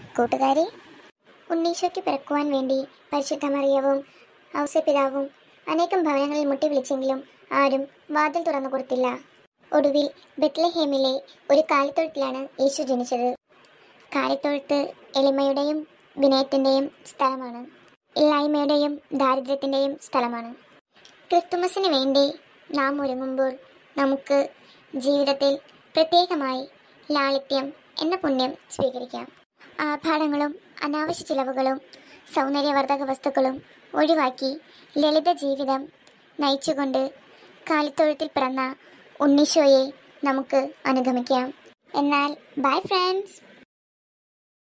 കൂട്ടുകാരി ഉണ്ണീശോയ്ക്ക് പിറക്കുവാൻ വേണ്ടി പരിശുദ്ധ മറിയവും ഔസപിതാവും അനേകം ഭവനങ്ങളിൽ മുട്ടി വിളിച്ചെങ്കിലും ആരും വാതിൽ തുറന്നു കൊടുത്തില്ല ഒടുവിൽ ബെത്ലഹേമിലെ ഒരു കാലിത്തൊഴുത്തിലാണ് യേശു ജനിച്ചത് കാലിത്തൊഴുത്ത് എളിമയുടെയും വിനയത്തിൻ്റെയും സ്ഥലമാണ് ഇല്ലായ്മയുടെയും ദാരിദ്ര്യത്തിൻ്റെയും സ്ഥലമാണ് ക്രിസ്തുമസിന് വേണ്ടി നാം ഒരുങ്ങുമ്പോൾ നമുക്ക് ജീവിതത്തിൽ പ്രത്യേകമായി ലാളിത്യം എന്ന പുണ്യം സ്വീകരിക്കാം ആഭാരങ്ങളും അനാവശ്യ ചിലവുകളും സൗന്ദര്യവർദ്ധക വസ്തുക്കളും ഒഴിവാക്കി ലളിത ജീവിതം നയിച്ചുകൊണ്ട് കാലിത്തൊഴുത്തിൽ പിറന്ന ഉണ്ണീശോയെ നമുക്ക് അനുഗമിക്കാം എന്നാൽ ബൈ ഫ്രണ്ട്സ്